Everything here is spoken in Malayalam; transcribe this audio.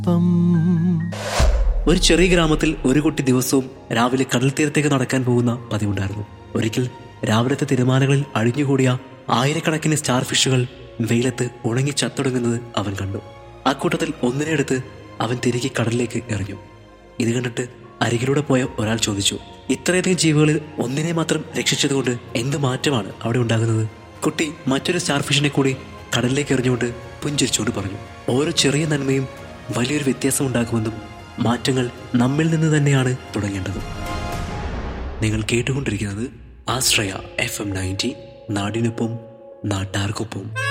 പം ഒരു ചെറിയ ഗ്രാമത്തിൽ ഒരു കുട്ടി ദിവസവും രാവിലെ കടൽ തീരത്തേക്ക് നടക്കാൻ പോകുന്ന പതിവുണ്ടായിരുന്നു ഒരിക്കൽ രാവിലത്തെ തിരമാലകളിൽ അഴിഞ്ഞുകൂടിയ ആയിരക്കണക്കിന് സ്റ്റാർ ഫിഷുകൾ വെയിലത്ത് ഉണങ്ങി ചത്തൊടുങ്ങുന്നത് അവൻ കണ്ടു ആ കൂട്ടത്തിൽ ഒന്നിനെ എടുത്ത് അവൻ തിരികെ കടലിലേക്ക് എറിഞ്ഞു ഇത് കണ്ടിട്ട് അരികിലൂടെ പോയ ഒരാൾ ചോദിച്ചു ഇത്രയധികം ജീവികളിൽ ഒന്നിനെ മാത്രം രക്ഷിച്ചതുകൊണ്ട് എന്ത് മാറ്റമാണ് അവിടെ ഉണ്ടാകുന്നത് കുട്ടി മറ്റൊരു സ്റ്റാർ ഫിഷിനെ കൂടി കടലിലേക്ക് എറിഞ്ഞുകൊണ്ട് പുഞ്ചിരിച്ചുകൊണ്ട് പറഞ്ഞു ഓരോ ചെറിയ നന്മയും വലിയൊരു വ്യത്യാസം ഉണ്ടാക്കുമെന്നും മാറ്റങ്ങൾ നമ്മിൽ നിന്ന് തന്നെയാണ് തുടങ്ങേണ്ടത് നിങ്ങൾ കേട്ടുകൊണ്ടിരിക്കുന്നത് ആശ്രയ എഫ് എം നയൻറ്റി നാടിനൊപ്പം നാട്ടാർക്കൊപ്പം